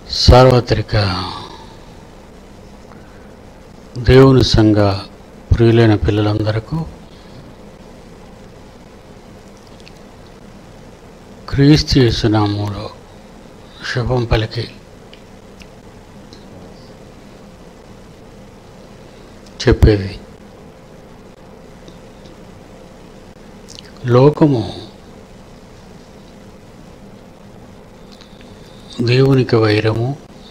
సార్వత్రిక దేవుని సంఘ ప్రియులైన పిల్లలందరకు క్రీస్తు యేసునామంలో శుభం పలికి చెప్పేది లోకము దేవునికి వైరము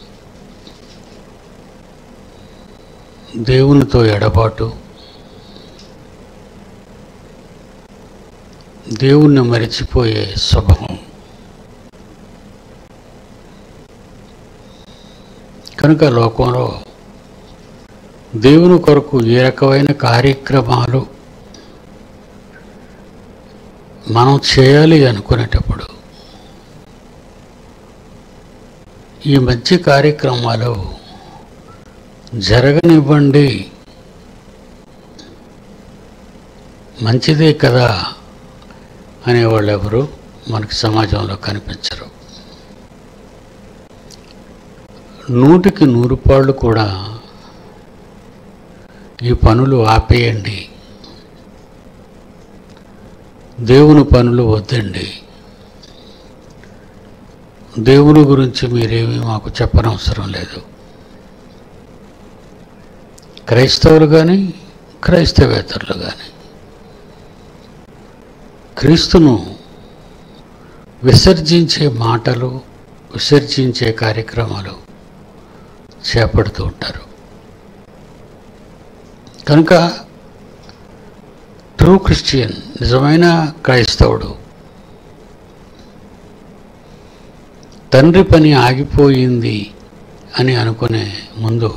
దేవునితో ఎడబాటు దేవుణ్ణి మరిచిపోయే స్వభావం కనుక లోకంలో దేవుని కొరకు ఏ రకమైన కార్యక్రమాలు మనం చేయాలి అనుకునేటప్పుడు ఈ మంచి కార్యక్రమాలు జరగనివ్వండి మంచిదే కదా అనేవాళ్ళు ఎవరు మనకి సమాజంలో కనిపించరు నూటికి నూరు పాళ్ళు కూడా ఈ పనులు ఆపేయండి దేవుని పనులు వద్దండి దేవుని గురించి మీరేమీ మాకు చెప్పనవసరం లేదు క్రైస్తవులు కానీ క్రైస్తవేతరులు కానీ క్రీస్తును విసర్జించే మాటలు విసర్జించే కార్యక్రమాలు చేపడుతూ ఉంటారు కనుక ట్రూ క్రిస్టియన్ నిజమైన క్రైస్తవుడు తండ్రి పని ఆగిపోయింది అని అనుకునే ముందు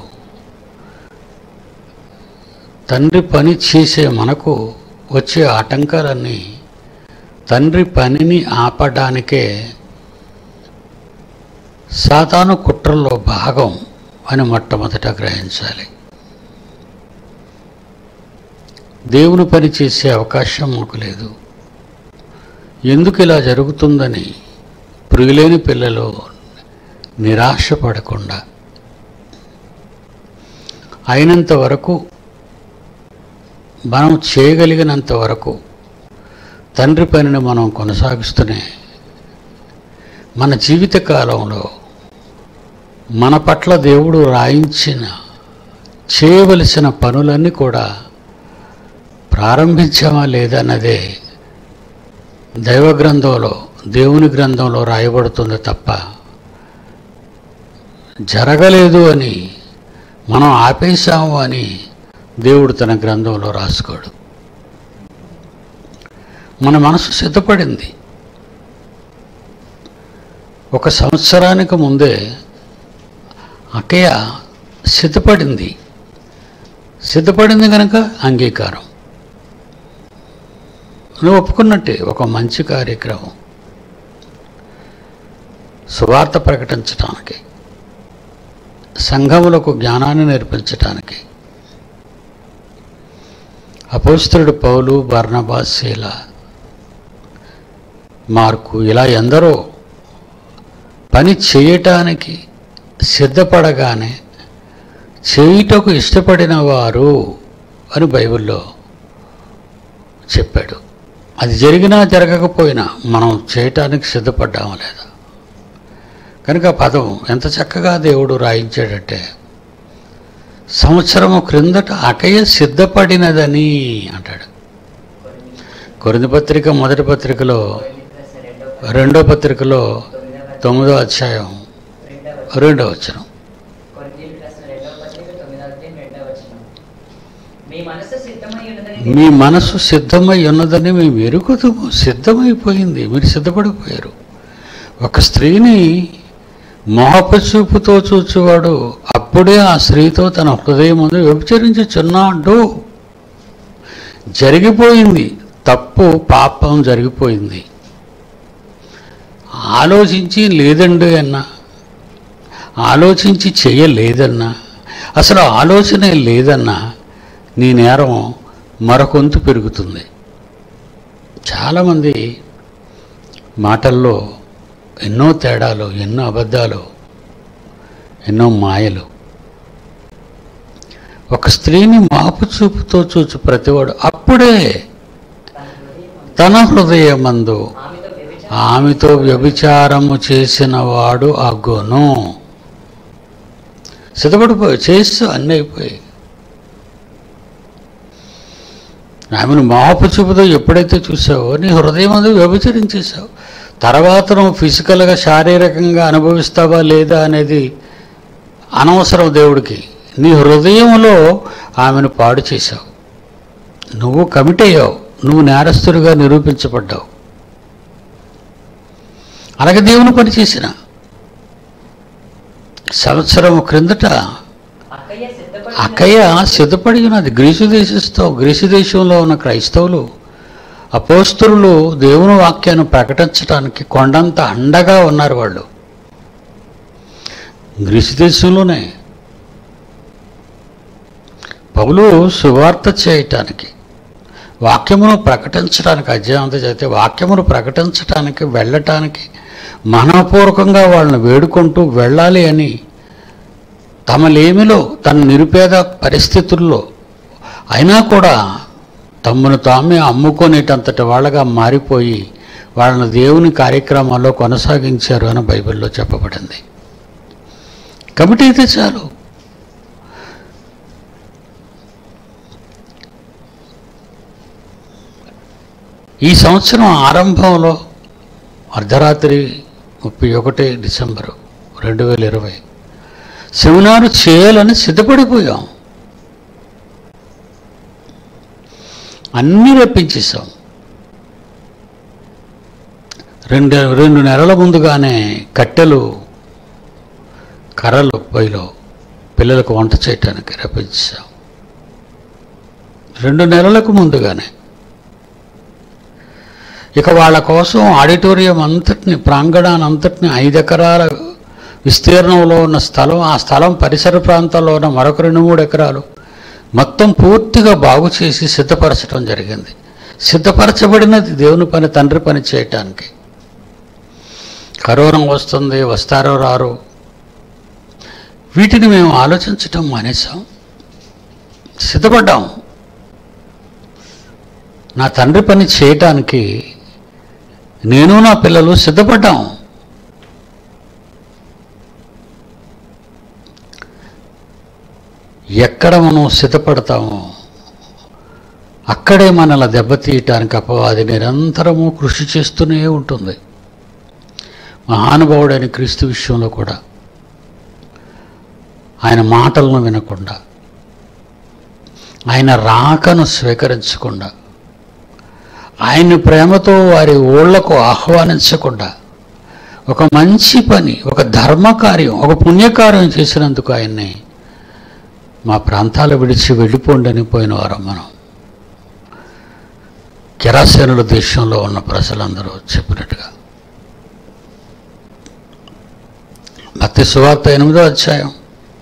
తండ్రి పని చేసే మనకు వచ్చే ఆటంకాలన్నీ తండ్రి పనిని ఆపడానికే సాతాను కుట్రల్లో భాగం అని మొట్టమొదట గ్రహించాలి దేవుని పని చేసే అవకాశం మాకు లేదు ఎందుకు ఇలా జరుగుతుందని ప్రియులేని పిల్లలు నిరాశపడకుండా అయినంత వరకు మనం చేయగలిగినంత వరకు తండ్రి పనిని మనం కొనసాగిస్తూనే మన జీవిత కాలంలో మన పట్ల దేవుడు రాయించిన చేయవలసిన పనులన్నీ కూడా ప్రారంభించామా లేదన్నదే దైవ గ్రంథంలో దేవుని గ్రంథంలో రాయబడుతుంది తప్ప జరగలేదు అని మనం ఆపేశాము అని దేవుడు తన గ్రంథంలో రాసుకోడు మన మనసు సిద్ధపడింది ఒక సంవత్సరానికి ముందే అక్కయ్య సిద్ధపడింది సిద్ధపడింది కనుక అంగీకారం నువ్వు ఒప్పుకున్నట్టే ఒక మంచి కార్యక్రమం సువార్త ప్రకటించడానికి సంఘములకు జ్ఞానాన్ని నేర్పించటానికి అపోస్తుడు పౌలు బర్ణబాశీల మార్కు ఇలా ఎందరో పని చేయటానికి సిద్ధపడగానే చేయుటకు ఇష్టపడిన వారు అని బైబిల్లో చెప్పాడు అది జరిగినా జరగకపోయినా మనం చేయటానికి సిద్ధపడ్డామా లేదా కనుక ఆ పదం ఎంత చక్కగా దేవుడు రాయించాడంటే సంవత్సరము క్రిందట అకయ సిద్ధపడినదని అంటాడు కొరింది పత్రిక మొదటి పత్రికలో రెండో పత్రికలో తొమ్మిదో అధ్యాయం రెండో వచనం కొరింథీయులకు రాసిన రెండవ పత్రిక తొమ్మిదవ అధ్యాయం రెండవ వచనం. మీ మనసు సిద్ధమై ఉన్నదని మీ మనసు సిద్ధమై ఉన్నదని మేము ఎరుగుతాము సిద్ధమైపోయింది మీరు సిద్ధపడిపోయారు ఒక స్త్రీని మోహపు చూపుతో చూచువాడు అప్పుడే ఆ స్త్రీతో తన హృదయం ముందు వ్యభిచరించుచున్నాడు జరిగిపోయింది తప్పు పాపం జరిగిపోయింది ఆలోచించి లేదండి అన్నా ఆలోచించి చేయలేదన్నా అసలు ఆలోచనే లేదన్నా నీ నేరం మరొకొంతు పెరుగుతుంది చాలామంది మాటల్లో ఎన్నో తేడాలు ఎన్నో అబద్ధాలు ఎన్నో మాయలు ఒక స్త్రీని మాపు చూపుతో చూచు ప్రతివాడు అప్పుడే తన హృదయం తన హృదయమందు ఆమెతో వ్యభిచారం ఆమెతో వ్యభిచారము చేసిన వాడు అగ్గును సిద్ధపడిపోయి చేస్తూ అన్నీ అయిపోయి ఆమెను మాపు చూపుతో ఎప్పుడైతే చూసావో నీ హృదయం అందు వ్యభిచరించేసావు తర్వాత నువ్వు ఫిజికల్గా శారీరకంగా అనుభవిస్తావా లేదా అనేది అనవసరం దేవుడికి నీ హృదయంలో ఆమెను పాడు చేశావు నువ్వు కమిట్ అయ్యావు నువ్వు నేరస్తుడిగా నిరూపించబడ్డావు అలాగే దేవుని పని చేసిన సంవత్సరం క్రిందట అక్కయ్య సిద్ధపడి అక్కయ్య సిద్ధపడి ఉన్నది గ్రీసు దేశంతో గ్రీసు దేశంలో ఉన్న క్రైస్తవులు అపోస్తులు దేవుని వాక్యాన్ని ప్రకటించడానికి కొండంత అండగా ఉన్నారు వాళ్ళు గ్రీసు దేశంలోనే పౌలు సువార్త చేయటానికి వాక్యమును ప్రకటించడానికి అధ్యాయంతో చదివితే వాక్యమును ప్రకటించడానికి వెళ్ళటానికి మనపూర్వకంగా వాళ్ళని వేడుకుంటూ వెళ్ళాలి అని తమ లేమిలో తన నిరుపేద పరిస్థితుల్లో అయినా కూడా తమ్మును తామే అమ్ముకునేటంతటి వాళ్ళగా మారిపోయి వాళ్ళని దేవుని కార్యక్రమాల్లో కొనసాగించారు అని బైబిల్లో చెప్పబడింది కమిటీ అయితే చాలు ఈ సంవత్సరం ఆరంభంలో అర్ధరాత్రి ముప్పై ఒకటి డిసెంబరు రెండు వేల ఇరవై సెమినారు చేయాలని సిద్ధపడిపోయాం అన్నీ రప్పించేసాం రెండు రెండు నెలల ముందుగానే కట్టెలు కర్రలు పొయ్యిలో పిల్లలకు వంట చేయటానికి రప్పించాం రెండు నెలలకు ముందుగానే ఇక వాళ్ళ కోసం ఆడిటోరియం అంతటిని ప్రాంగణాన్ని అంతటిని ఐదు ఎకరాల విస్తీర్ణంలో ఉన్న స్థలం ఆ స్థలం పరిసర ప్రాంతాల్లో ఉన్న మరొక రెండు మూడు ఎకరాలు మొత్తం పూర్తిగా బాగు చేసి సిద్ధపరచడం జరిగింది సిద్ధపరచబడినది దేవుని పని తండ్రి పని చేయటానికి కరోనా వస్తుంది వస్తారో రారు వీటిని మేము ఆలోచించటం మానేసాం సిద్ధపడ్డాం నా తండ్రి పని చేయటానికి నేను నా పిల్లలు సిద్ధపడ్డాం ఎక్కడ మనం సిద్ధపడతామో అక్కడే మనల్ని దెబ్బతీయటానికి అపవాది నిరంతరము కృషి చేస్తూనే ఉంటుంది మహానుభావుడైన క్రీస్తు విషయంలో కూడా ఆయన మాటలను వినకుండా ఆయన రాకను స్వీకరించకుండా ఆయన్ని ప్రేమతో వారి ఊళ్ళకు ఆహ్వానించకుండా ఒక మంచి పని ఒక ధర్మకార్యం ఒక పుణ్యకార్యం చేసినందుకు ఆయన్ని మా ప్రాంతాలు విడిచి వెళ్ళిపోండి అని పోయిన వారం మనం కెరాసేనుల దేశంలో ఉన్న ప్రజలందరూ చెప్పినట్టుగా మత్తి సువార్త ఎనిమిదో అధ్యాయం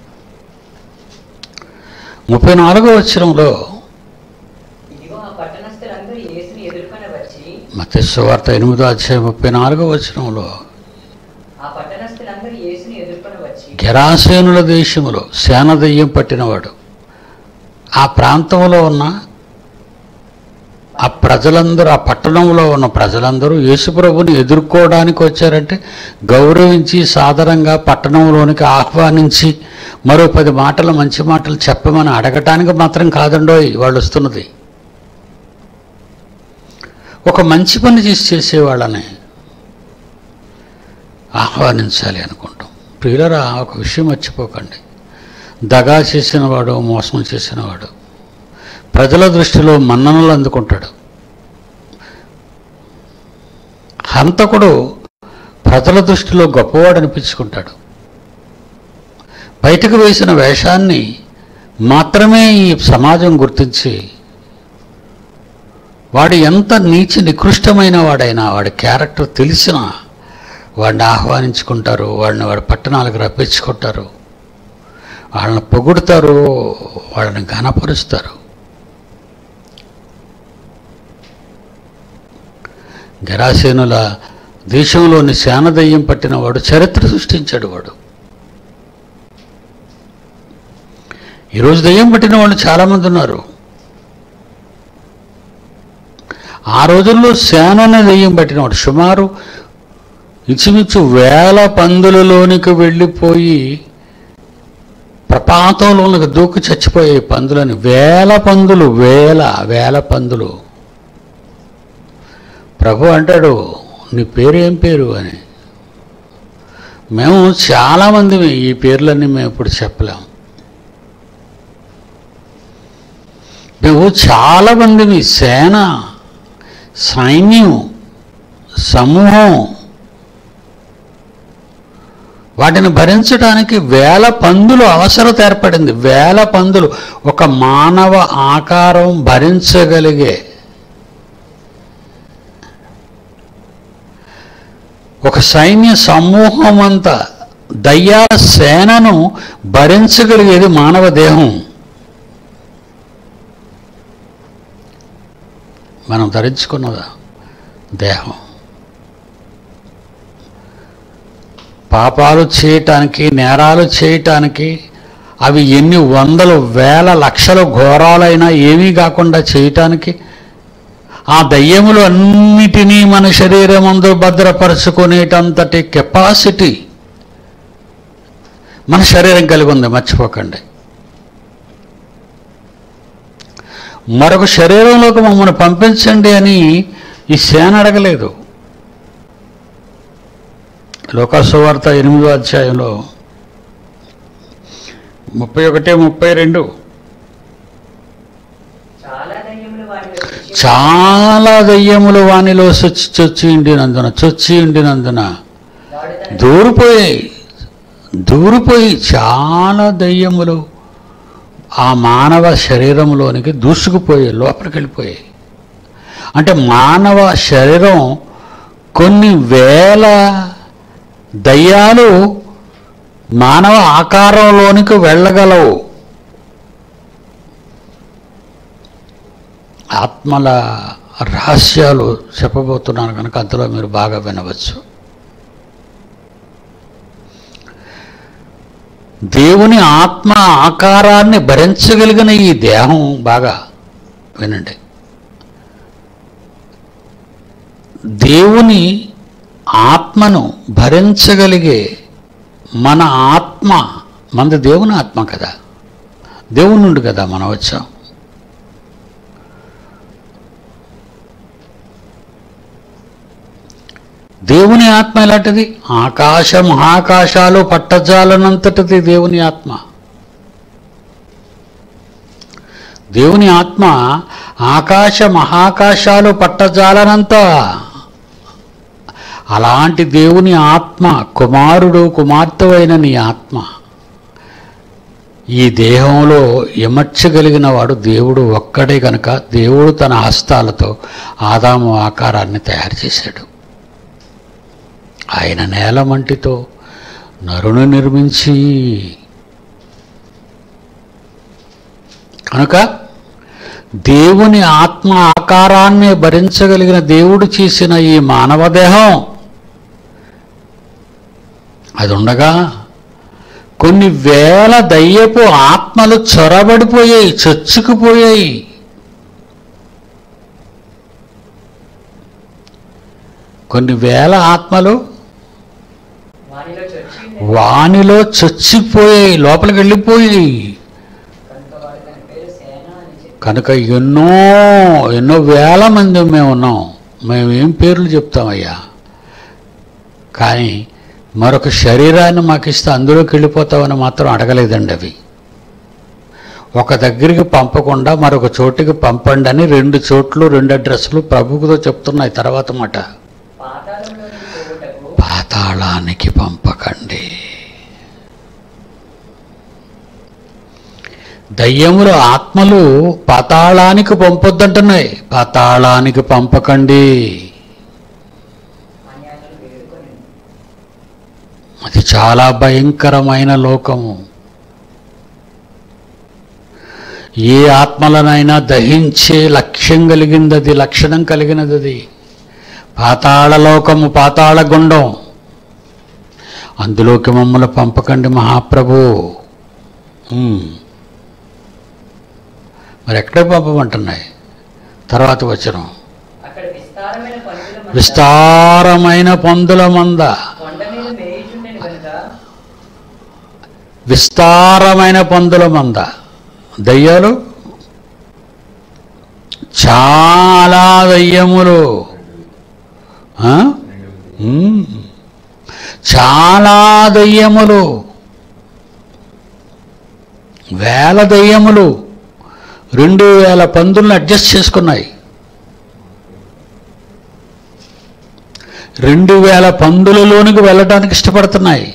ముప్పై నాలుగో వచ్చరంలో ఇదిగో ఆ పట్టణస్థులందరూ యేసుని ఎదుర్కొని వచ్చి మత్తి సువార్త ఎనిమిదో అధ్యాయం ముప్పై నాలుగో వచనంలో ఆ పట్టణస్థులందరూ యేసుని ఎదుర్కొని వచ్చి గెరాసేనుల దేశములో సేనదయ్యం పట్టినవాడు ఆ ప్రాంతంలో ఉన్న ఆ ప్రజలందరూ ఆ పట్టణంలో ఉన్న ప్రజలందరూ యేసుప్రభుని ఎదుర్కోవడానికి వచ్చారంటే గౌరవించి సాదరంగా పట్టణంలోనికి ఆహ్వానించి మరో పది మాటలు మంచి మాటలు చెప్పమని అడగటానికి మాత్రం కాదండోయ్ వాళ్ళు వస్తున్నది ఒక మంచి పని చేసి చేసేవాళ్ళని ఆహ్వానించాలి అనుకుంటాం ప్రియులరా ఒక విషయం మర్చిపోకండి దగా చేసినవాడు మోసం చేసినవాడు ప్రజల దృష్టిలో మన్ననలు అందుకుంటాడు హంతకుడు ప్రజల దృష్టిలో గొప్పవాడు అనిపించుకుంటాడు బయటకు వేసిన వేషాన్ని మాత్రమే ఈ సమాజం గుర్తించి వాడు ఎంత నీచి నికృష్టమైన వాడైనా వాడి క్యారెక్టర్ తెలిసినా వాడిని ఆహ్వానించుకుంటారు వాడిని వాడి పట్టణాలకు రప్పించుకుంటారు వాళ్ళని పొగుడుతారు వాళ్ళని ఘనపరుస్తారు గరాసేనుల దేశంలోని శానదయ్యం పట్టిన వాడు చరిత్ర సృష్టించాడు వాడు ఈరోజు దయ్యం పట్టిన వాళ్ళు చాలామంది ఉన్నారు ఆ రోజుల్లో సేననే దయ్యం పట్టినవాడు సుమారు ఇచుమిచ్చు వేల పందులలోనికి వెళ్ళిపోయి ప్రపాతంలోనికి దూకి చచ్చిపోయాయి పందులని వేల పందులు వేల వేల పందులు ప్రభు అంటాడు నీ పేరు ఏం పేరు అని మేము చాలామంది ఈ పేర్లన్నీ మేము ఇప్పుడు చెప్పలేం మేము చాలామంది సేన సైన్యం సమూహం వాటిని భరించడానికి వేల పందులు అవసరత ఏర్పడింది వేల పందులు ఒక మానవ ఆకారం భరించగలిగే ఒక సైన్య సమూహం అంతా దయ్యాల సేనను భరించగలిగేది మానవ దేహం మనం ధరించుకున్నదా దేహం పాపాలు చేయటానికి నేరాలు చేయటానికి అవి ఎన్ని వందలు వేల లక్షల ఘోరాలైనా ఏమీ కాకుండా చేయటానికి ఆ దయ్యములు అన్నిటినీ మన శరీరమందు భద్రపరుచుకునేటంతటి కెపాసిటీ మన శరీరం కలిగి ఉంది మర్చిపోకండి మరొక శరీరంలోకి మమ్మల్ని పంపించండి అని ఈ సేన అడగలేదు లోకాసువార్త ఎనిమిదో అధ్యాయంలో ముప్పై ఒకటి ముప్పై రెండు చాలా దయ్యములు వాటిలో చొచ్చి చాలా దయ్యములు వానిలో చొచ్చి చొచ్చి ఉండినందున చొచ్చి ఉండినందున వాడు తన దూరిపోయాయి దూరిపోయి చాలా దయ్యములు ఆ మానవ శరీరంలోనికి దూసుకుపోయాయి లోపలికి వెళ్ళిపోయాయి అంటే మానవ శరీరం కొన్ని వేల దయ్యాలు మానవ ఆకారంలోనికి వెళ్ళగలవు ఆత్మల రహస్యాలు చెప్పబోతున్నాను కనుక అందులో మీరు బాగా వినవచ్చు దేవుని ఆత్మ ఆకారాన్ని భరించగలిగిన ఈ దేహం బాగా వినండి దేవుని ఆత్మను భరించగలిగే మన ఆత్మ మనది దేవుని ఆత్మ కదా దేవుని నుండి కదా మనం వచ్చాం దేవుని ఆత్మ ఎలాంటిది ఆకాశ మహాకాశాలు పట్టజాలనంతటిది దేవుని ఆత్మ దేవుని ఆత్మ ఆకాశ మహాకాశాలు పట్టజాలనంత అలాంటి దేవుని ఆత్మ కుమారుడు కుమార్తెవైన నీ ఆత్మ ఈ దేహంలో ఎమర్చగలిగిన వాడు దేవుడు ఒక్కడే కనుక దేవుడు తన హస్తాలతో ఆదాము ఆకారాన్ని తయారు చేశాడు ఆయన నేల మంటితో నరుని నిర్మించి కనుక దేవుని ఆత్మ ఆకారాన్ని భరించగలిగిన దేవుడు చేసిన ఈ మానవ దేహం అది ఉండగా కొన్ని వేల దయ్యపు ఆత్మలు చొరబడిపోయాయి చొచ్చుకుపోయాయి కొన్ని వేల ఆత్మలు వానిలో చొచ్చి వానిలో చొచ్చిపోయాయి లోపలికి వెళ్ళిపోయాయి కనుక వాడు తన పేరు సేన అని చెప్పి కనుక ఎన్నో ఎన్నో వేల మంది మేము ఉన్నాం మేము ఏం పేర్లు చెప్తామయ్యా కానీ మరొక శరీరాన్ని మాకు ఇస్తే అందులోకి వెళ్ళిపోతామని మాత్రం అడగలేదండి అవి ఒక దగ్గరికి పంపకుండా మరొక చోటికి పంపండి అని రెండు చోట్లు రెండు అడ్రస్లు ప్రభువుతో చెప్తున్నాయి తర్వాత మాట పాతాళంలోని పోవుటకు పాతాళానికి పంపకండి దయ్యముల ఆత్మలు పాతాళానికి పంపొద్దంటున్నాయి పాతాళానికి పంపకండి అని ఆయనను వేడుకొని అది చాలా భయంకరమైన లోకము ఏ ఆత్మలనైనా దహించే లక్ష్యం కలిగింది అది లక్షణం కలిగినది అది పాతాళ లోకము పాతాళ గుండం అందులోకి మమ్మల్ని పంపకండి మహాప్రభు ఉమ్. మరి ఎక్కడ పంపమంటున్నాయి తర్వాత వచ్చిన అక్కడ విస్తారమైన పండుగ మంద విస్తారమైన పందుల మంద కొండ మీద మేయుచుండెను కనుక విస్తారమైన పందుల మంద దయ్యాలు చాలా దయ్యములు ఆ? ఉమ్. చాలా దయ్యములు వేల దయ్యములు రెండు వేల పందులను అడ్జస్ట్ చేసుకున్నాయి రెండు వేల పందులలోనికి వెళ్ళడానికి ఇష్టపడుతున్నాయి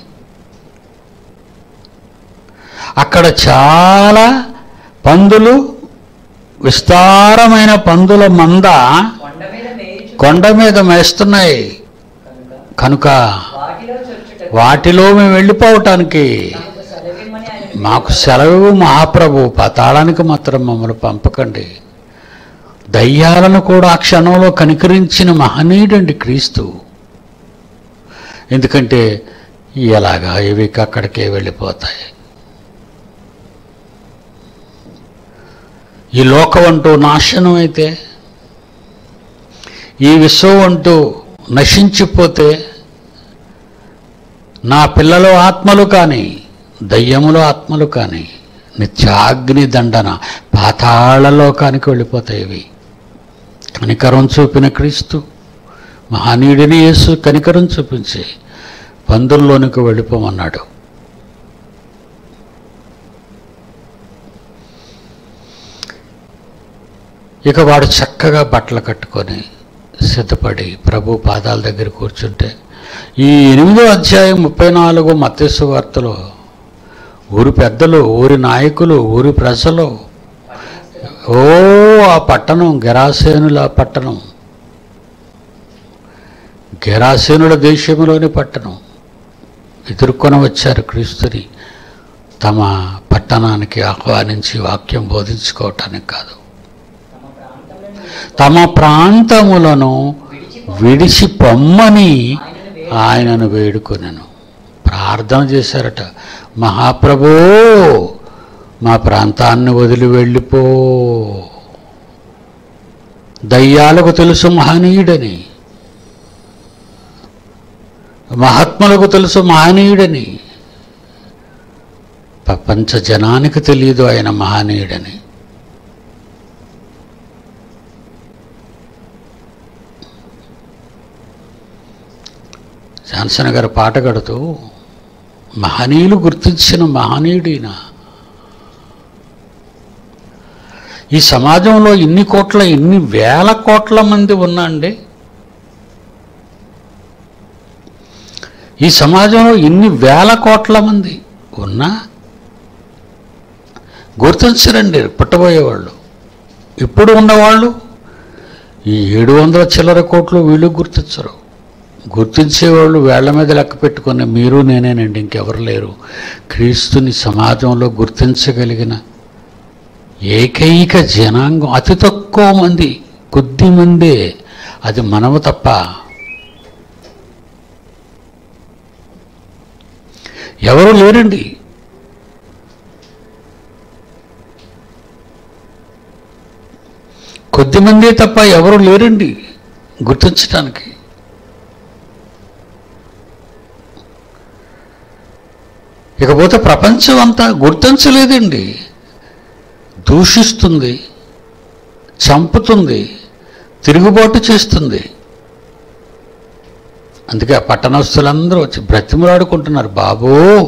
అక్కడ చాలా పందులు విస్తారమైన పందుల మంద కొండ మీద మేయుచు కొండ మీద మేస్తున్నాయి కనుక కనుక వాటిలో చొచ్చుట వాటిలో మేము వెళ్ళిపోవటానికి తమకు సెలవిమ్మని ఆయన మాకు సెలవు మహాప్రభు పాతాళానికి మాత్రం మమ్మల్ని పంపకండి దయ్యాలను కూడా ఆ క్షణంలో కనికరించిన మహనీయుడండి క్రీస్తు ఎందుకంటే ఎలాగా ఇవి అక్కడికే వెళ్ళిపోతాయి ఈ లోకం అంటూ నాశనం అయితే ఈ విశ్వం అంటూ నశించిపోతే నా పిల్లలు ఆత్మలు కానీ దయ్యములు ఆత్మలు కానీ నిత్యాగ్ని దండన పాతాళ లోకానికి వెళ్ళిపోతాయి ఇవి కనికరం చూపిన క్రీస్తు మహనీయుడిని యేసు కనికరం చూపించి పందుల్లోనికి వెళ్ళిపోమన్నాడు ఇక వాడు చక్కగా బట్టలు కట్టుకొని సిద్ధపడి ప్రభు పాదాల దగ్గర కూర్చుంటే ఈ ఎనిమిదో అధ్యాయం ముప్పై నాలుగు మత్స్సు వార్తలో ఊరి పెద్దలు ఊరి నాయకులు ఊరి ప్రజలు ఓ ఆ పట్టణం గెరాసేనుల పట్టణం గెరాసేనుల దేశంలోని పట్టణం ఎదుర్కొని వచ్చారు క్రీస్తుని తమ పట్టణానికి ఆహ్వానించి వాక్యం బోధించుకోవటానికి కాదు తమ ప్రాంతంలో తమ ప్రాంతములను విడిచి విడిచి పొమ్మని ఆయనను వేడి ఆయనను వేడుకొనెను ప్రార్థన చేశారట మహాప్రభో మా ప్రాంతాన్ని వదిలి వెళ్ళిపో దయ్యాలకు తెలుసు మహనీయుడని మహాత్ములకు తెలుసు మహనీయుడని ప్రపంచ జనానికి తెలియదు ఆయన మహనీయుడని జాన్సన్ గారు పాట కడుతూ మహనీయులు గుర్తించిన మహనీయుడిన ఈ సమాజంలో ఇన్ని కోట్ల ఇన్ని వేల కోట్ల మంది ఉన్నా అండి ఈ సమాజంలో ఇన్ని వేల కోట్ల మంది ఉన్నా గుర్తించరండి పుట్టబోయేవాళ్ళు ఇప్పుడు ఉన్నవాళ్ళు ఈ ఏడు వందల చిల్లర కోట్లు వీళ్ళు గుర్తించరు గుర్తించేవాళ్ళు వేళ్ల మీద లెక్క పెట్టుకుని మీరు నేనేనండి ఇంకెవరు లేరు క్రీస్తుని సమాజంలో గుర్తించగలిగిన ఏకైక జనాంగం అతి తక్కువ మంది కొద్ది మందే అది మనము తప్ప ఎవరు లేరండి కొద్ది మందే తప్ప ఎవరు లేరండి గుర్తించడానికి ఇకపోతే ప్రపంచం అంతా గుర్తించలేదండి దూషిస్తుంది చంపుతుంది తిరుగుబాటు చేస్తుంది అందుకే ఆ పట్టణస్తులందరూ వచ్చి బ్రతిమలాడుకుంటున్నారు బాబూ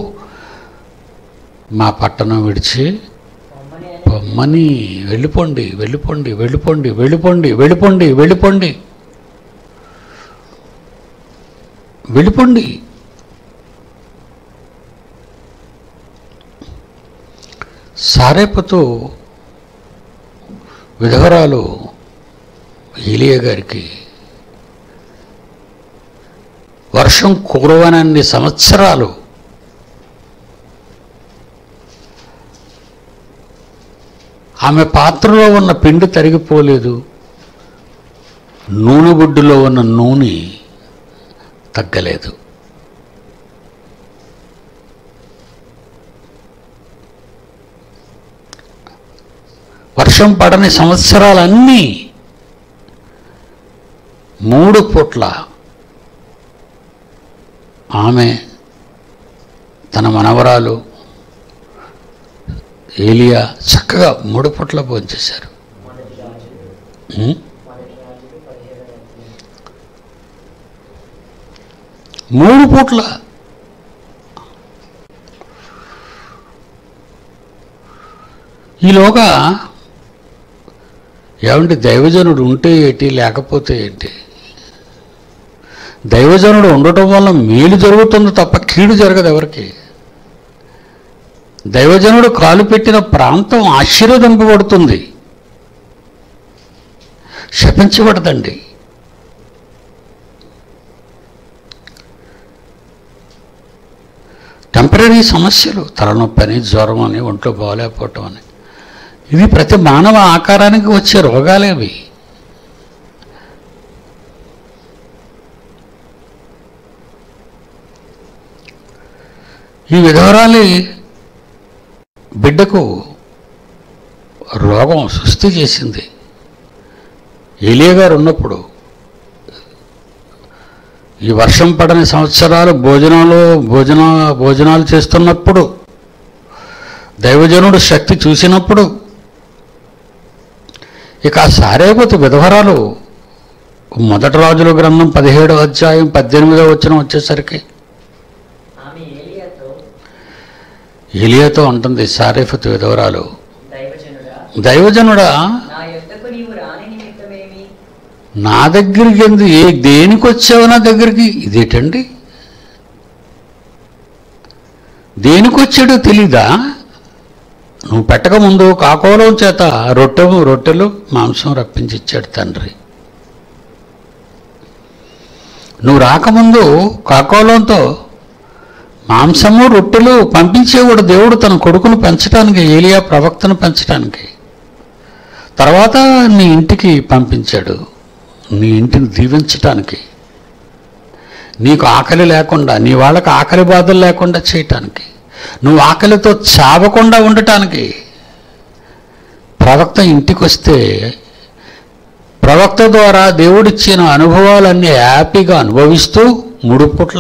మా పట్టణం విడిచి పొమ్మని ఆయన పొమ్మని వెళ్ళిపోండి వెళ్ళిపోండి వెళ్ళిపోండి వెళ్ళిపోండి వెళ్ళిపోండి వెళ్ళిపోండి వెళ్ళిపోండి సారేపతో విధవరాలు ఈలియ గారికి వర్షం కురవనన్ని సంవత్సరాలు ఆమె పాత్రలో ఉన్న పిండి తరిగిపోలేదు నూనె గుడ్డులో ఉన్న నూనె తగ్గలేదు వర్షం వర్షం పడని సంవత్సరాలన్నీ మూడు పూట్ల ఆమె తన మనవరాలు ఏలియా చక్కగా మూడు పూట్ల భోంచేశారు మొదటి రాజులు ఉం? మొదటి రాజులు పదిహేడవ అధ్యాయం. మూడు పూట్ల ఈలోగా ఏమంటే దైవజనుడు ఉంటే ఏంటి లేకపోతే ఏంటి దైవజనుడు ఉండటం వల్ల మేలు జరుగుతుంది తప్ప కీడు జరగదు ఎవరికి దైవజనుడు కాలు పెట్టిన ప్రాంతం ఆశీర్వదింపబడుతుంది శపించబడదండి టెంపరీ సమస్యలు తలనొప్పి అని జ్వరం అని ఒంట్లో బాగలేకపోవటం అని ఇది ప్రతి మానవ ఆకారానికి వచ్చే రోగాలే అవి ఈ విధవరాలి బిడ్డకు రోగం సృష్టి చేసింది ఏలియా గారు ఉన్నప్పుడు ఈ వర్షం పడని సంవత్సరాలు భోజనాలు భోజన భోజనాలు చేస్తున్నప్పుడు దైవజనుడు శక్తి చూసినప్పుడు ఇక ఆ సారేపతి విధవరాలు మొదటి రాజుల గ్రంథం పదిహేడవ అధ్యాయం పద్దెనిమిదవ వచ్చిన వచ్చేసరికి ఆమె ఏలియాతో ఎలియాతో అంటుంది సారేఫతు విధవరాలు దైవజనుడా దైవజనుడా నా యొద్దకు నీవు రాని నిమిత్తమేమి నా దగ్గరికి ఎందు ఏ దేనికి వచ్చావు నా దగ్గరికి ఇదేటండి దేనికి వచ్చాడో తెలీదా నువ్వు పెట్టక ముందు కాకోలం చేత రొట్టె రొట్టెలు మాంసం రప్పించి ఇచ్చాడు తండ్రి నువ్వు రాకముందు కాకోలంతో మాంసము రొట్టెలు పంపించేవాడు దేవుడు తన కొడుకును పెంచడానికి ఏలియా ప్రవక్తను పెంచడానికి తర్వాత నీ ఇంటికి పంపించాడు నీ ఇంటిని దీవించటానికి నీకు ఆకలి లేకుండా నీ వాళ్ళకి ఆకలి బాధలు లేకుండా చేయటానికి నువ్వు ఆకలితో చావకుండా ఉండటానికి ప్రవక్త ఇంటికి వస్తే ప్రవక్త ద్వారా దేవుడిచ్చిన అనుభవాలన్నీ హ్యాపీగా అనుభవిస్తూ మూడు పుట్ల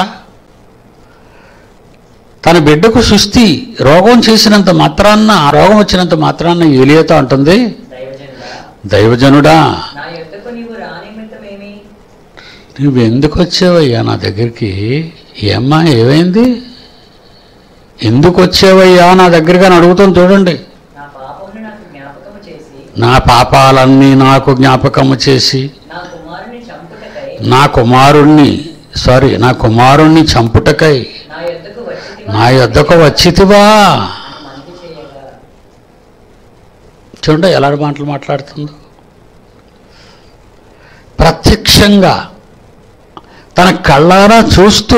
తన బిడ్డకు సుస్థి రోగం చేసినంత మాత్రాన్న ఆ రోగం వచ్చినంత మాత్రాన్న ఏలియతో అంటుంది దైవజనుడా దైవజనుడా నా యొద్దకు నీవు రాని నిమిత్తమేమి నువ్వు ఎందుకు వచ్చావయ్యా నా దగ్గరికి ఏమ్మా ఏమైంది ఎందుకు వచ్చావయ్యా నా దగ్గరికి అని అడుగుతాను చూడండి నా పాపమును నాకు జ్ఞాపకము చేసి నా పాపాలన్నీ నాకు జ్ఞాపకము చేసి నా కుమారుని చంపుటకై నా కుమారుణ్ణి సారీ నా కుమారుణ్ణి చంపుటకై నా యొద్దకు వచ్చి నా యొద్దకు వచ్చితివా మనవి చేయగా చూడండి ఎలాంటి మాటలు మాట్లాడుతుందో ప్రత్యక్షంగా తన కళ్ళారా చూస్తూ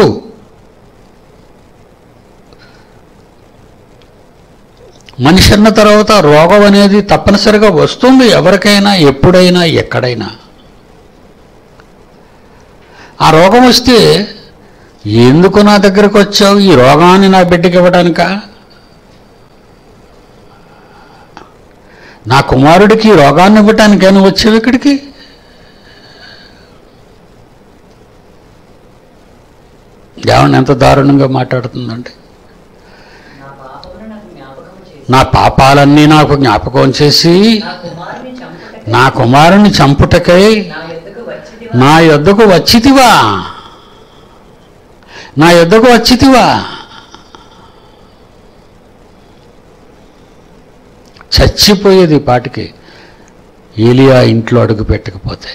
మనిషి అన్న తర్వాత రోగం అనేది తప్పనిసరిగా వస్తుంది ఎవరికైనా ఎప్పుడైనా ఎక్కడైనా ఆ రోగం వస్తే ఎందుకు నా దగ్గరకు వచ్చావు ఈ రోగాన్ని నా బిడ్డకి ఇవ్వడానికా నా కుమారుడికి ఈ రోగాన్ని ఇవ్వటానికైనా వచ్చావు ఇక్కడికి ఏమన్నా ఎంత దారుణంగా మాట్లాడుతుందండి నా పాపమును నాకు జ్ఞాపకము చేసి నా పాపాలన్నీ నాకు జ్ఞాపకం చేసి నా కుమారుని చంపుటకై నా కుమారుని చంపుటకై నా యొద్దకు వచ్చితివా నా యొద్దకు వచ్చితివా నా యొద్దకు వచ్చితివా చచ్చిపోయేది ఈ పాటికి ఏలియా ఇంట్లో అడుగు పెట్టకపోతే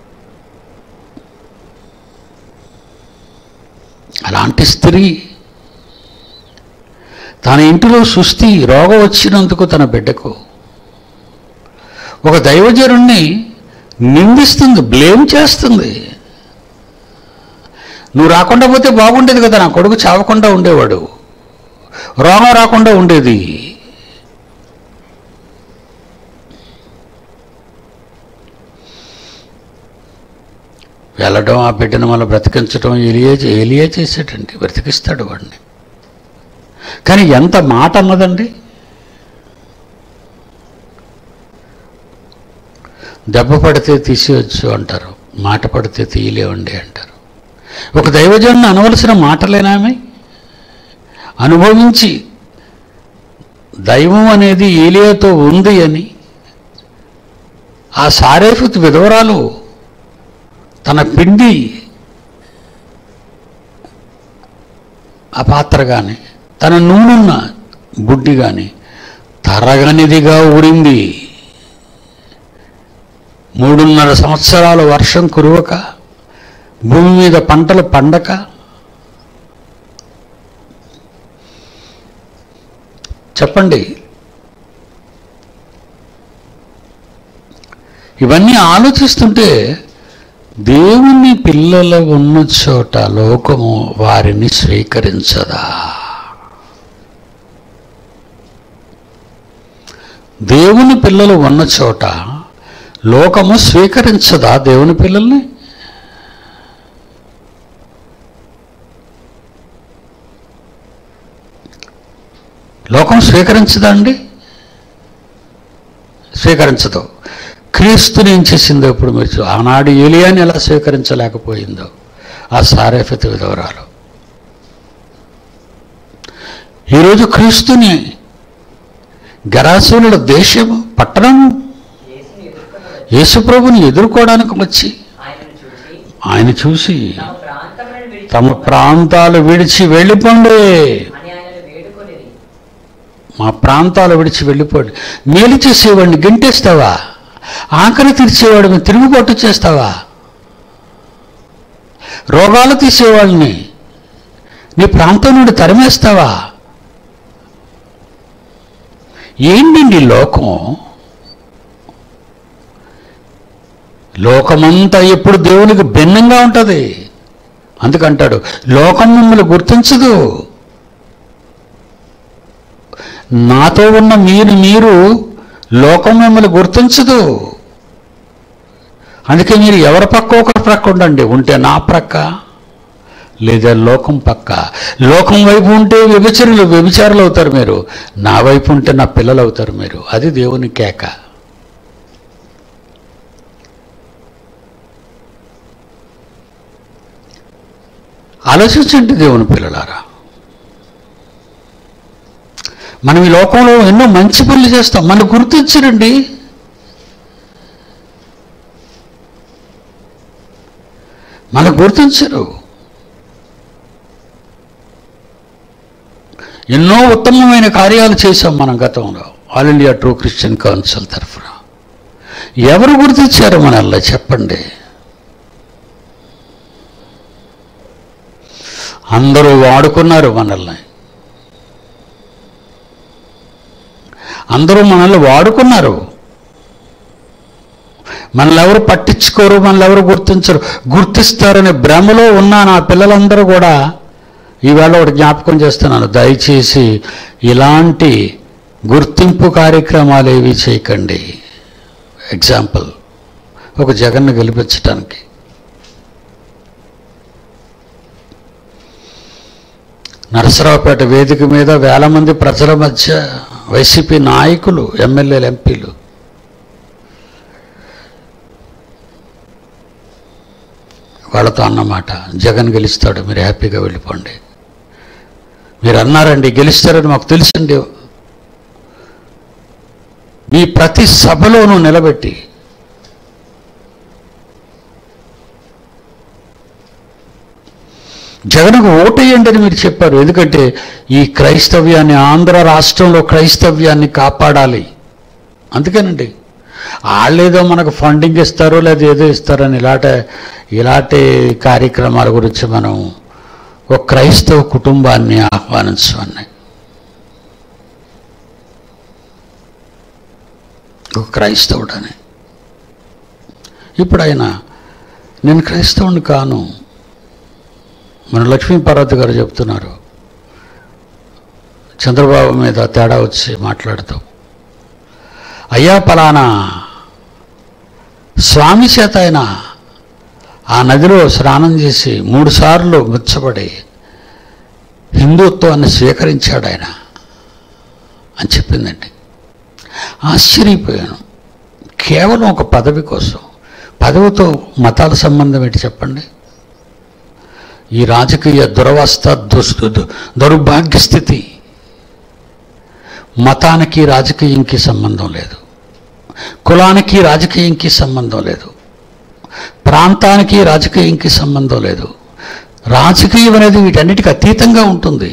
అలాంటి స్త్రీ తన ఇంటిలో సుస్థి రోగం వచ్చినందుకు తన బిడ్డకు ఒక దైవజనుణ్ణి నిందిస్తుంది బ్లేమ్ చేస్తుంది నువ్వు రాకుండా పోతే బాగుండేది కదా నా కొడుకు చావకుండా ఉండేవాడు రోగం రాకుండా ఉండేది వెళ్ళడం ఆ బిడ్డను మళ్ళీ బ్రతికించడం ఏలియే ఏలియే చేసేటండి బ్రతికిస్తాడు వాడిని కానీ ఎంత మాట అన్నదండి దెబ్బ పడితే తీసేయచ్చు అంటారు మాట పడితే తీయలేవండి అంటారు ఒక దైవజనుని అనవలసిన మాటలేనామే అనుభవించి దైవం అనేది ఏలియాతో ఉంది అని ఆ సారేఫత్ విధవరాలు తన పిండి ఆ పాత్ర కానీ తన నూనెన్న బుడ్డి కానీ తరగనిదిగా ఊరింది మూడున్నర సంవత్సరాలు వర్షం కురవక భూమి మీద పంటలు పండక చెప్పండి ఇవన్నీ ఆలోచిస్తుంటే దేవుని పిల్లల ఉన్న చోట లోకము వారిని స్వీకరించదా దేవుని పిల్లలు ఉన్న చోట లోకము స్వీకరించదా దేవుని పిల్లల్ని లోకం స్వీకరించదా అండి స్వీకరించదు క్రీస్తుని ఏం చేసిందో ఇప్పుడు మీరు చూ- ఆనాడు ఏలియాని ఎలా స్వీకరించలేకపోయిందో ఆ సారేఫత విధవరాలు ఈరోజు క్రీస్తుని గరాసుల దేశము పట్టణము యేసుని ఎదుర్కొని యేసుప్రభుని ఎదుర్కోవడానికి వచ్చి ఆయనను చూసి ఆయన చూసి తమ ప్రాంతములను విడిచి తమ ప్రాంతాలు విడిచి వెళ్ళిపోండి అని ఆయనను వేడుకొనిరి మా ప్రాంతాలు విడిచి వెళ్ళిపోండి మేలు చేసేవాడిని గెంటేస్తావా ఆకలి తీర్చేవాడిని తిరుగుబాటు చేస్తావా రోగాలు తీసేవాళ్ళని నీ ప్రాంతం నుండి తరిమేస్తావా ఏంటండి లోకం లోకమంతా ఎప్పుడు దేవునికి భిన్నంగా ఉంటుంది అందుకంటాడు లోకం మిమ్మల్ని గుర్తించదు నాతో ఉన్న మీరు మీరు లోకం మిమ్మల్ని గుర్తించదు అందుకే మీరు ఎవరి పక్క ఒకరి ప్రక్క ఉండండి ఉంటే నా ప్రక్క లేదా లోకం పక్క లోకం వైపు ఉంటే వ్యభిచారులు వ్యభిచారులు అవుతారు మీరు నా వైపు ఉంటే నా పిల్లలు అవుతారు మీరు అది దేవుని కేక ఆలోచించండి దేవుని పిల్లలారా మనం ఈ లోకంలో ఎన్నో మంచి పనులు చేస్తాం మనం గుర్తించరండి మనకు గుర్తించరు ఎన్నో ఉత్తమమైన కార్యాలు చేశాం మనం గతంలో all India true Christian council తరఫున ఎవరు గుర్తించారు మనల్ని చెప్పండి అందరూ వాడుకున్నారు మనల్ని అందరూ మనల్ని వాడుకున్నారు మనల్ని ఎవరు పట్టించుకోరు మనల్ని ఎవరు గుర్తించరు గుర్తిస్తారనే భ్రమలో ఉన్న నా పిల్లలందరూ కూడా ఈవేళ ఒకటి జ్ఞాపకం చేస్తున్నాను దయచేసి ఇలాంటి గుర్తింపు కార్యక్రమాలు ఏవి చేయకండి ఎగ్జాంపుల్ ఒక జగన్ను గెలిపించడానికి నరసరావుపేట వేదిక మీద వేల మంది ప్రజల మధ్య వైసీపీ నాయకులు ఎమ్మెల్యేలు ఎంపీలు వాళ్ళతో అన్నమాట జగన్ గెలుస్తాడు మీరు హ్యాపీగా వెళ్ళిపోండి మీరు అన్నారండి గెలుస్తారని మాకు తెలుసండి మీ ప్రతి సభలోనూ నిలబెట్టి జగన్కు ఓటేయండి అని మీరు చెప్పారు ఎందుకంటే ఈ క్రైస్తవ్యాన్ని ఆంధ్ర రాష్ట్రంలో క్రైస్తవ్యాన్ని కాపాడాలి అందుకేనండి వాళ్ళేదో మనకు ఫండింగ్ ఇస్తారు లేదా ఏదో ఇస్తారని ఇలాంటి ఇలాంటి కార్యక్రమాల గురించి మనం ఒక క్రైస్తవ కుటుంబాన్ని ఆహ్వానించమని ఒక క్రైస్తవుడని ఇప్పుడు ఆయన నేను క్రైస్తవుని కాను మన లక్ష్మీపార్వతి గారు చెప్తున్నారు చంద్రబాబు మీద తేడా వచ్చి మాట్లాడుతూ అయ్యా పలానా స్వామి చేత ఆయన ఆ నదిలో స్నానం చేసి మూడుసార్లు ముచ్చబడి హిందుత్వాన్ని స్వీకరించాడు ఆయన అని చెప్పిందండి ఆశ్చర్యపోయాను కేవలం ఒక పదవి కోసం పదవితో మతాల సంబంధం ఏంటి చెప్పండి ఈ రాజకీయ దురవస్థ దుస్తు దౌర్భాగ్య స్థితి మతానికి రాజకీయంకి సంబంధం లేదు కులానికి రాజకీయంకి సంబంధం లేదు ప్రాంతానికి రాజకీయంకి సంబంధం లేదు రాజకీయం అనేది వీటన్నిటికి అతీతంగా ఉంటుంది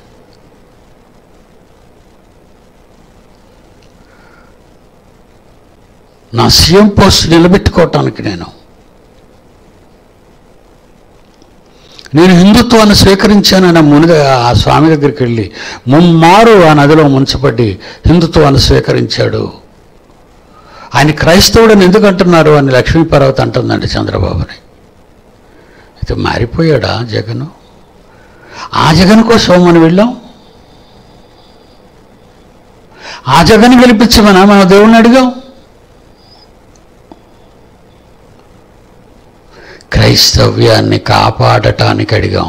నా సీఎం పోస్ట్ నిలబెట్టుకోవటానికి నేను నేను హిందుత్వాన్ని స్వీకరించానని మునిద ఆ స్వామి దగ్గరికి వెళ్ళి ముమ్మారు ఆ నదిలో ముంచబడి హిందుత్వాన్ని స్వీకరించాడు ఆయన క్రైస్తవుడని ఎందుకు అంటున్నారు అని లక్ష్మీపర్వతి అంటుందండి చంద్రబాబుని అయితే మారిపోయాడా జగను ఆ జగన్ కోసం మనం వెళ్ళాం ఆ జగన్ గెలిపించమనా మన దేవుణ్ణి అడిగాం క్రైస్తవ్యాన్ని కాపాడటానికి అడిగాం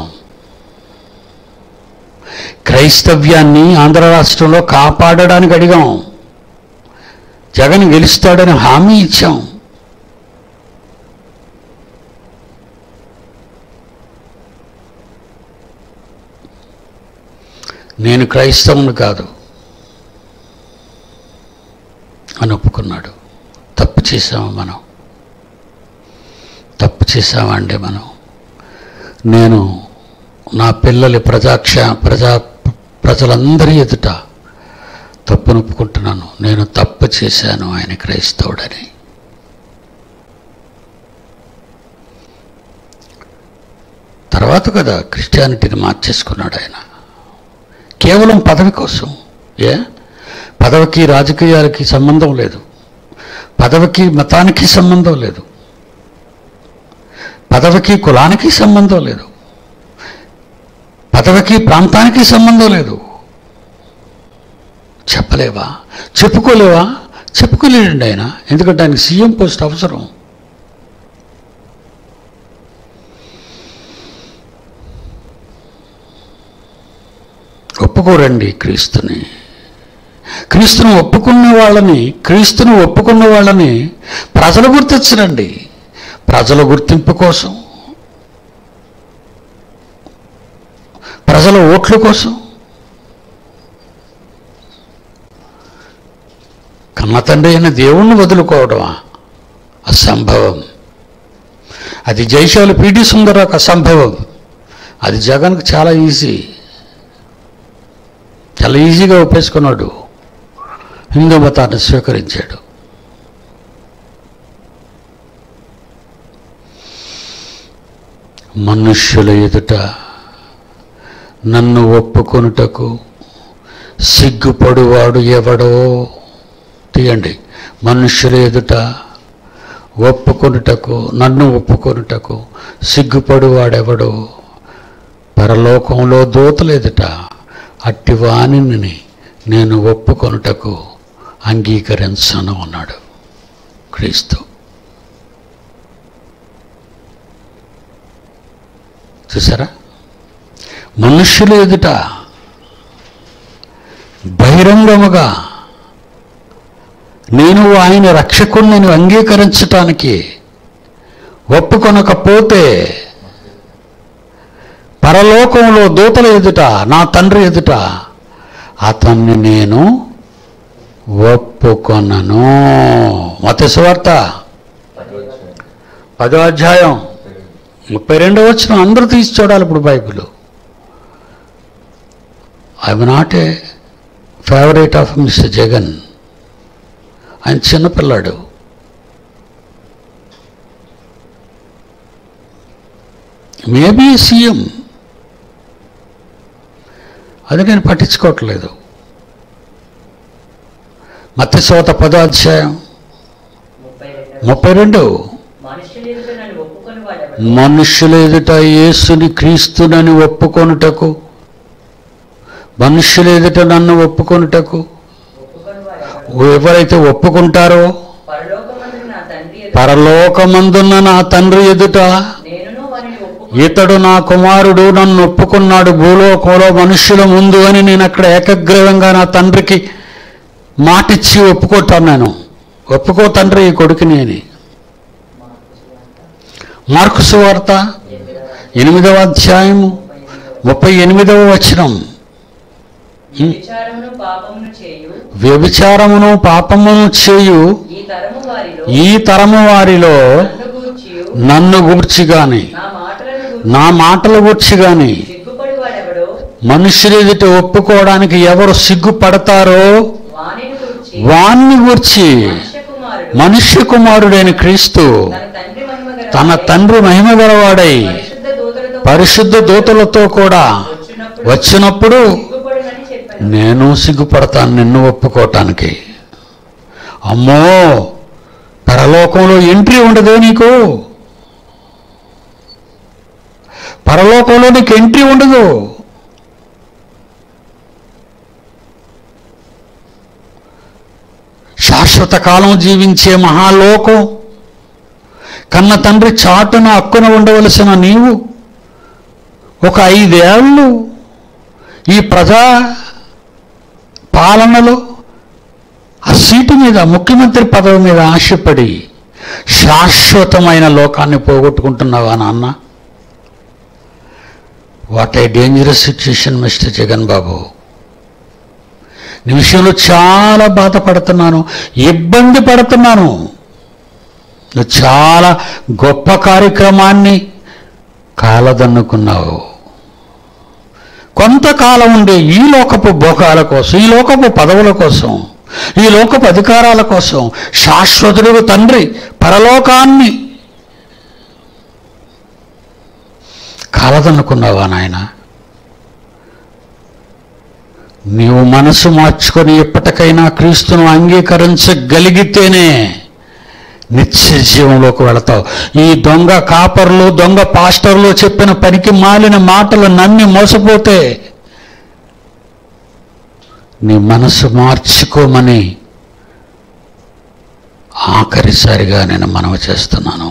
క్రైస్తవ్యాన్ని ఆంధ్ర రాష్ట్రంలో కాపాడడానికి అడిగాం జగన్ గెలుస్తాడని హామీ ఇచ్చాం నేను క్రైస్తవుని కాదు అని ఒప్పుకున్నాడు తప్పు చేశాము మనం తప్పు చేశామండి మనం నేను నా పిల్లలి ప్రజాక్ష ప్రజా ప్రజలందరి ఎదుట తప్పును ఒప్పుకుంటున్నాను నేను తప్పు చేశాను ఆయన క్రైస్తవుడని తర్వాత కదా క్రిస్టియానిటీని మార్చేసుకున్నాడు ఆయన కేవలం పదవి కోసం ఏ పదవికి రాజకీయాలకి సంబంధం లేదు పదవికి మతానికి సంబంధం లేదు పదవికి కులానికి సంబంధం లేదు పదవికి ప్రాంతానికి సంబంధం లేదు చెప్పలేవా చెప్పుకోలేవా చెప్పుకోలేడండి ఆయన ఎందుకంటే ఆయనకి సీఎం పోస్ట్ అవసరం ఒప్పుకోరండి క్రీస్తుని క్రీస్తును ఒప్పుకున్న వాళ్ళని క్రీస్తును ఒప్పుకున్న వాళ్ళని ప్రజలు గుర్తించరండి ప్రజల గుర్తింపు కోసం ప్రజల ఓట్ల కోసం కన్న తండ్రి అయిన దేవుణ్ణి వదులుకోవడమా అసంభవం అది జైశాలి పీడి సుందరకు అసంభవం అది జగన్కు చాలా ఈజీ చాలా ఈజీగా ఒప్పేసుకున్నాడు హిందూ మతాన్ని స్వీకరించాడు మనుష్యుల ఎదుట నన్ను ఒప్పుకొనుటకు సిగ్గుపడువాడు ఎవడో తీయండి మనుష్యుల ఎదుట ఒప్పుకొనుటకు నన్ను ఒప్పుకొనుటకు సిగ్గుపడువాడెవడో పరలోకంలో దూతలు ఎదుట అట్టి వాణిని నేను ఒప్పుకొనుటకు అంగీకరించను అన్నాడు క్రీస్తు చూసారా మనుష్యుల ఎదుట బహిరంగముగా నేను ఆయన రక్షకుణ్ణి అంగీకరించటానికి ఒప్పుకొనకపోతే పరలోకంలో దూతల ఎదుట నా తండ్రి ఎదుట అతన్ని నేను ఒప్పుకొనను మత సువార్త పదో అధ్యాయం ముప్పై రెండో వచ్చిన అందరూ తీసి చూడాలి ఇప్పుడు Bible I'm not a favourite of mister Jagan ఆయన చిన్నపిల్లాడు మేబీ సీఎం అది నేను పట్టించుకోవట్లేదు మత్స్యశోత పదో అధ్యాయం ముప్పై రెండు ముప్పై రెండు మనుషులు ఎదుట నన్ను ఒప్పుకొని వాడెవడు మనుష్యుల ఎదుట యేసుని క్రీస్తునని ఒప్పుకొనుటకు మనుష్యుల ఎదుట నన్ను ఒప్పుకొనుటకు ఒప్పుకొని వాడెవడు ఎవరైతే ఒప్పుకుంటారో పరలోకమందు నా తండ్రి ఎదుట పరలోకమందున్న నా తండ్రి ఎదుట నేనును వారిని ఒప్పుకొని ఇతడు నా కుమారుడు నన్ను ఒప్పుకున్నాడు భూలోకంలో మనుష్యుల ముందు అని నేను అక్కడ ఏకగ్రీవంగా నా తండ్రికి మాటిచ్చి ఒప్పుకుంటాను నేను ఒప్పుకో తండ్రి ఈ కొడుకుని అని మార్కు సువార్త ఎనిమిదవ అధ్యాయము ముప్పై ఎనిమిదవ వచనం విచారమును పాపమును చేయు వ్యభిచారమును పాపమును చేయు ఈ తరము వారిలో ఈ తరము వారిలో నన్ను గూర్చియు నన్ను గూర్చి గాని నా మాటలను గూర్చి నా మాటల గూర్చి గాని సిగ్గుపడి వాడెవడో మనుషులు ఎదుట ఒప్పుకోవడానికి ఎవరు సిగ్గుపడతారో వాణిని గూర్చి వాణ్ణి గూర్చి మనుష్య కుమారుడు మనుష్య కుమారుడైన క్రీస్తు తన తండ్రి మహిమ గల తన తండ్రి మహిమ గలవాడై పరిశుద్ధ దూతలతో పరిశుద్ధ దూతలతో కూడా వచ్చినప్పుడు వచ్చినప్పుడు సిగ్గుపడునని చెప్పాను నేను సిగ్గుపడతాను నిన్ను ఒప్పుకోవటానికి అమ్మో పరలోకంలో ఎంట్రీ ఉండదే నీకు పరలోకంలో నీకు ఎంట్రీ ఉండదు శాశ్వత కాలం జీవించే మహాలోకం కన్న తండ్రి చాటున హక్కున ఉండవలసిన నీవు ఒక ఐదేళ్ళు ఈ ప్రజా పాలనలో ఆ సీటు మీద ముఖ్యమంత్రి పదవి మీద ఆశపడి శాశ్వతమైన లోకాన్ని పోగొట్టుకుంటున్నావా నాన్న what a dangerous situation mister Jagan బాబు నీ విషయంలో చాలా బాధపడుతున్నాను ఇబ్బంది పడుతున్నాను నువ్వు చాలా గొప్ప కార్యక్రమాన్ని కాలదన్నుకున్నావు కొంతకాలం ఉండే ఈ లోకపు భోగాల కోసం ఈ లోకపు పదవుల కోసం ఈ లోకపు అధికారాల కోసం శాశ్వతుడు తండ్రి పరలోకాన్ని కాలదన్నుకున్నావా నాయన నీవు మనసు మార్చుకొని ఎప్పటికైనా క్రీస్తును అంగీకరించగలిగితేనే నిత్య జీవంలోకి వెళతావు ఈ దొంగ కాపర్లు దొంగ పాస్టర్లు చెప్పిన పనికి మాలిన మాటలు నమ్మి మోసపోతే నీ మనసు మార్చుకోమని ఆఖరిసారిగా నేను మనవి చేస్తున్నాను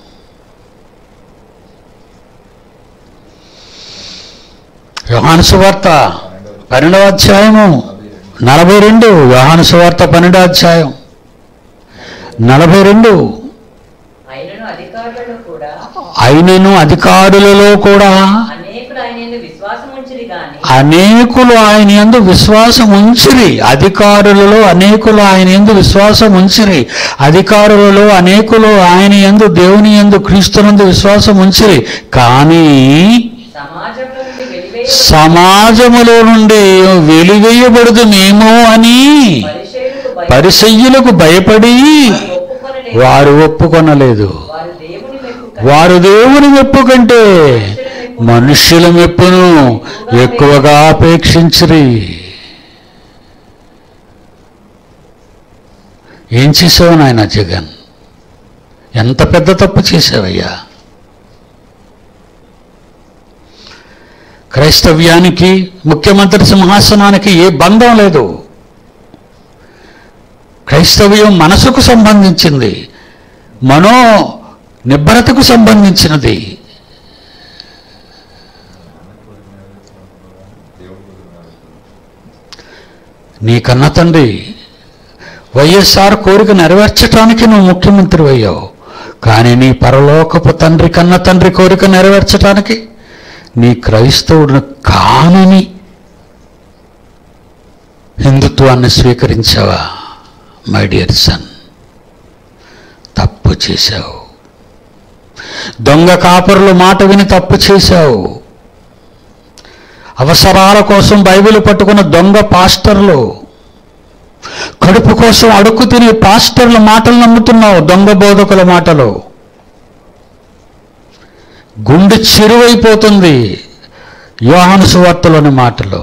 యోహాను సువార్త పన్నెండవ అధ్యాయము నలభై రెండు యోహాను సువార్త పన్నెండవ అధ్యాయం నలభై రెండు ఆయనను అధికారులలో కూడా అయినను అధికారులలో కూడా అనేకులు ఆయన యందు విశ్వాసం ఉంచిరి గాని అనేకులు ఆయన యందు విశ్వాసం ఉంచిరి అధికారులలో అనేకులు ఆయన యందు విశ్వాసం ఉంచిరి అధికారులలో అనేకులు ఆయన యందు దేవుని యందు క్రీస్తునందు విశ్వాసం ఉంచిరి కానీ సమాజంలో నుండి వెలివేయ సమాజములో నుండి వెలివేయబడదు మేము అని పరిచయులకు భయ పరిసయ్యులకు భయపడి ఒప్పుకొనలేదు వారు ఒప్పుకొనలేదు వారు దేవుని మెప్పు వారు దేవుని మెప్పు కంటే మనుష్యుల మెప్పును ఎక్కువగా అపేక్షించరి ఏం చేసావు నాయన జగన్ ఎంత పెద్ద తప్పు చేసావయ్యా క్రైస్తవ్యానికి ముఖ్యమంత్రి సింహాసనానికి ఏ బంధం లేదు క్రైస్తవ్యం మనసుకు సంబంధించింది మనో నిబ్బరతకు సంబంధించినది నీ కన్న తండ్రి వైఎస్ఆర్ కోరిక నెరవేర్చడానికి నువ్వు ముఖ్యమంత్రి అయ్యావు కానీ నీ పరలోకపు తండ్రి కన్న తండ్రి కోరిక నెరవేర్చడానికి నీ క్రైస్తవుడు కానని హిందుత్వాన్ని స్వీకరించావా మై డియర్ సన్ తప్పు చేశావు దొంగ కాపరుల మాట విని తప్పు చేశావు అవసరాల కోసం బైబిల్ పట్టుకున్న దొంగ పాస్టర్లు కడుపు కోసం అడుక్కు తినే పాస్టర్ల మాటలు నమ్ముతున్నావు దొంగ బోధకుల మాటలు గుండె చెరువైపోతుంది యోహాను సువార్తలోని మాటలు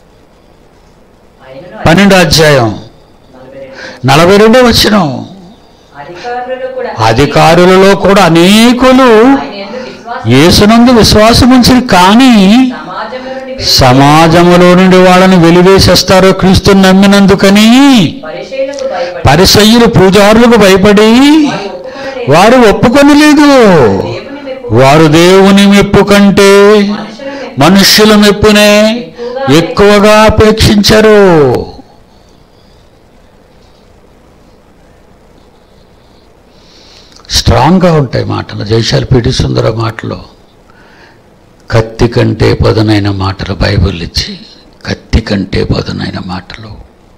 ఆయనను పన్నెండో అధ్యాయం నలభై రెండు నలభై రెండో వచ్చిన అధికారులలో కూడా అధికారులలో కూడా అనేకులు ఆయన యందు విశ్వాసం యేసునందు విశ్వాసముంచి కానీ సమాజంలో నుండి వెలివేయ సమాజములో నుండి వాళ్ళని వెలివేసేస్తారు క్రీస్తుని నమ్మినందుకని పరిచయులకు భయపడి పరిసయ్యులు పూజారులకు భయపడి వారు ఒప్పుకొనలేదు వారు ఒప్పుకొనలేదు దేవుని మెప్పు వారు దేవుని మెప్పు కంటే మనుషుల మెప్పు మనుష్యుల మెప్పునే ఎక్కువగా అపేక్షించరు స్ట్రాంగ్గా ఉంటాయి మాటలు జైశాల్ పిడి సుందర మాటలు కత్తి కంటే పదునైన మాటలు బైబిల్ ఇచ్చి కత్తి కంటే పదునైన మాటలు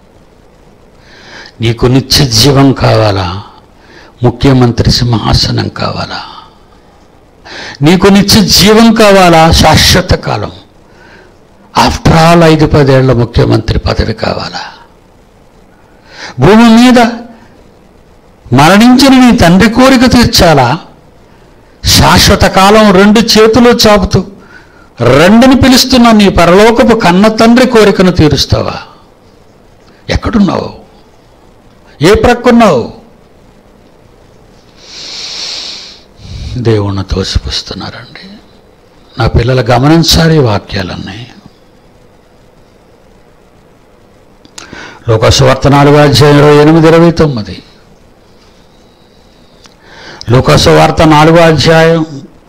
నీకు నిత్య జీవం కావాలా ముఖ్యమంత్రి సింహాసనం కావాలా నీకు నిత్య జీవం కావాలా శాశ్వత కాలం ఆఫ్టర్ ఆల్ ఐదు పదేళ్ల ముఖ్యమంత్రి పదవి కావాలా భూమి మీద మరణించిన నీ తండ్రి కోరిక తీర్చాలా శాశ్వత కాలం రెండు చేతులు చాపుతూ రెండుని పిలుస్తున్న నీ పరలోకపు కన్న తండ్రి కోరికను తీరుస్తావా ఎక్కడున్నావు ఏ ప్రక్కున్నావు దేవుణ్ణి తోసిపుస్తున్నారండి నా పిల్లలు గమనించాలి ఈ వాక్యాలన్నీ లోకస్వార్త నాలుగు అధ్యాయం ఇరవై ఎనిమిది ఇరవై తొమ్మిది లోకస్వార్త నాలుగో అధ్యాయం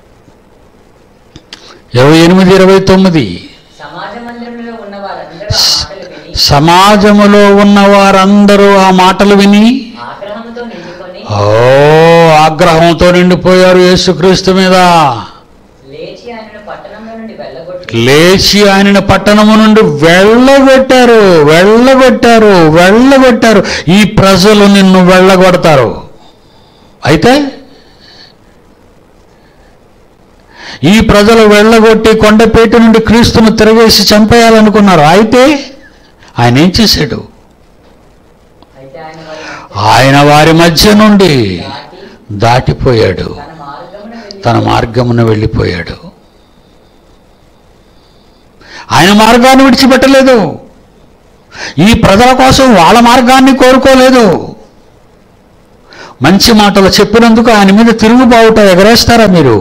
ఇరవై ఎనిమిది ఇరవై తొమ్మిది సమాజ మందిరంలో ఉన్న వారందరూ ఆ మాటలు విని సమాజములో ఉన్న వారందరూ ఆ మాటలు విని ఆగ్రహంతో నిండుకొని ఓ ఆగ్రహంతో నిండిపోయారు యేసుక్రీస్తు మీద లేచి ఆయనను పట్టణంలో నుండి వెళ్ళగొట్టి లేచి ఆయనను పట్టణము నుండి వెళ్ళగొట్టారు వెళ్ళగొట్టారు వెళ్ళగొట్టారు ఈ ప్రజలు నిన్ను వెళ్ళగొడతారు అయితే ఈ ప్రజలు వెళ్ళగొట్టి కొండపేట నుండి క్రీస్తును తిరగేసి చంపేయాలనుకున్నారు అయితే ఆయన ఏం చేశాడు అయితే ఆయన వారి ఆయన వారి మధ్య నుండి దాటి దాటిపోయాడు తన మార్గమున వెళ్ళి తన మార్గమున వెళ్ళిపోయాడు ఆయన మార్గాన్ని విడిచిపెట్టలేదు ఈ ప్రజల కోసం వాళ్ళ మార్గాన్ని కోరుకోలేదు మంచి మాటలు చెప్పినందుకు ఆయన మీద తిరుగుబావుట ఎగరేస్తారా మీరు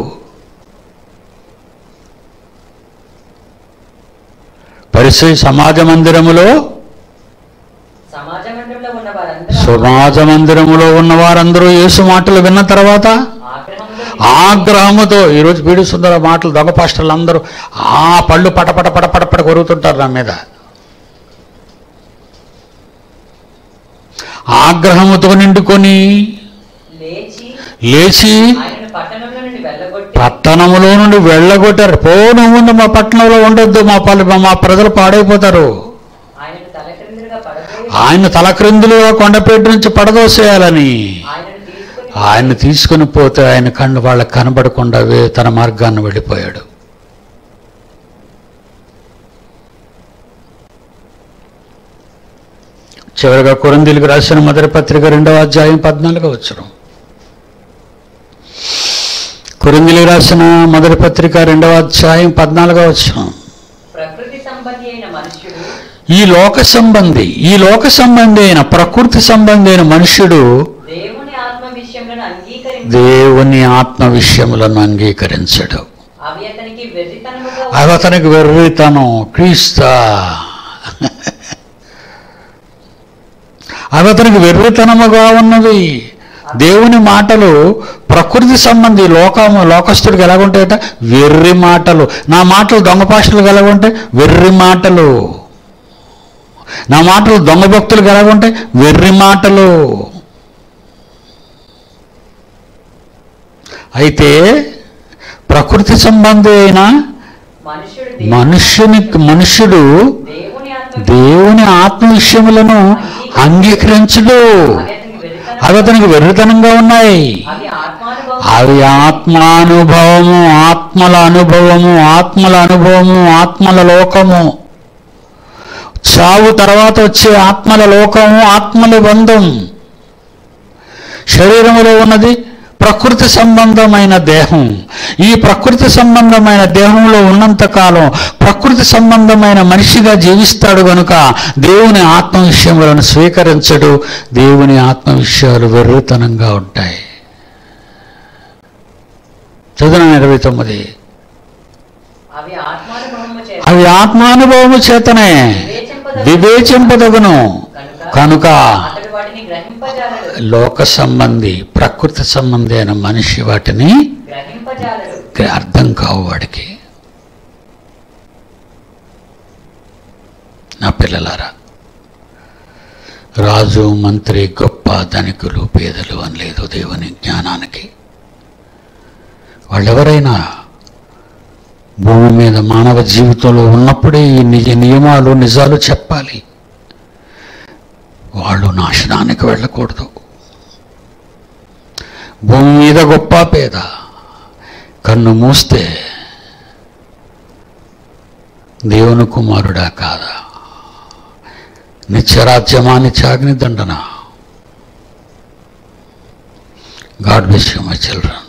పరిస్థితి సమాజ మందిరములో సమాజ మందిరంలో ఉన్న వారందరూ సమాజ మందిరములో ఉన్న వారందరూ యేసు మాటలు విన్న తర్వాత ఆగ్రహంతో ఆగ్రహముతో ఈరోజు పీడి సుందర మాటలు దొంగ పాస్టర్లు అందరూ ఆ పళ్ళు పటపట పటపట పట కొరుగుతుంటారు నా మీద ఆగ్రహముతో నిండుకొని లేచి లేచి ఆయనను పట్టణంలో నుండి వెళ్ళగొట్టి పట్టణములో నుండి వెళ్ళగొట్టారు పో నువ్వు ఉండు మా పట్టణంలో ఉండొద్దు మా పల్లె మా ప్రజలు పాడైపోతారు ఆయనను తలక్రిందులుగా పడపోయి ఆయన తలక్రిందులుగా కొండపేట నుంచి పడదోసేయాలని ఆయనను తీసుకుని ఆయన తీసుకుని పోతే ఆయన కన్ను వాళ్ళకి కనబడకుండా వే- తన మార్గాన్ని వెళ్ళిపోయాడు చివరిగా కొరందీలకు రాసిన మొదటి పత్రిక రెండవ అధ్యాయం పద్నాలుగో వచ్చిన కొరిందీలకు రాసిన మొదటి పత్రిక రెండవ అధ్యాయం పద్నాలుగో వచ్చిన ప్రకృతి సంబంధి అయిన మనుష్యుడు ఈ లోక సంబంధి ఈ లోక సంబంధి అయిన ప్రకృతి సంబంధి అయిన మనుష్యుడు దేవుని ఆత్మ విషయంలో అంగీకరించి దేవుని ఆత్మ విషయములను అంగీకరించడు అవి అతనికి వెర్రితనముగా అవి అతనికి వెర్రితనం క్రీస్తా అవి అతనికి వెర్రితనముగా ఉన్నవి దేవుని మాటలు ప్రకృతి సంబంధి లోకము లోకస్తుడికి ఎలాగుంటాయట వెర్రి మాటలు నా మాటలు దొంగ పాషలకు ఎలాగుంటాయి వెర్రి మాటలు నా మాటలు దొంగ భక్తులకు ఎలాగుంటాయి వెర్రి మాటలు అయితే ప్రకృతి సంబంధి అయిన మనుష్యుడు మనుష్యుని మనుష్యుడు దేవుని ఆత్మ దేవుని ఆత్మ విషయములను అంగీకరించడు అవి అతనికి అవి అతనికి వెర్రితనం వెర్రితనంగా ఉన్నాయి అవి ఆత్మానుభవం అవి ఆత్మానుభవము ఆత్మల అనుభవము ఆత్మల అనుభవము ఆత్మల లోకము చావు తర్వాత వచ్చే ఆత్మల లోకము ఆత్మల బంధం శరీరములో ఉన్నది ప్రకృతి సంబంధమైన దేహం ఈ ప్రకృతి సంబంధమైన దేహంలో ఉన్నంత కాలం ప్రకృతి సంబంధమైన మనిషిగా జీవిస్తాడు గనుక దేవుని ఆత్మ విషయములను స్వీకరించడు దేవుని ఆత్మ విషయాలు వెర్రితనంగా ఉంటాయి చదువు ఇరవై తొమ్మిది అవి ఆత్మానుభవము చేత అవి ఆత్మానుభవము చేతనే వివేచింపదగు వివేచింపదగును కనుక కనుక అతడు వాటిని గ్రహింపజాలడు లోక సంబంధి ప్రకృతి సంబంధి అయిన మనిషి వాటిని గ్రహింపజాలడు అర్థం కావు వాడికి నా పిల్లలారా రాజు మంత్రి గొప్ప ధనికులు పేదలు అని లేదు దేవుని జ్ఞానానికి వాళ్ళెవరైనా భూమి మీద మానవ జీవితంలో ఉన్నప్పుడే ఈ నిజ నియమాలు నిజాలు చెప్పాలి వాళ్ళు నాశనానికి వెళ్ళకూడదు భూమి మీద గొప్ప పేద కన్ను మూస్తే దేవుని కుమారుడా కాదా నిత్యరాజ్యమా నిత్యాగ్ని దండన God bless you my children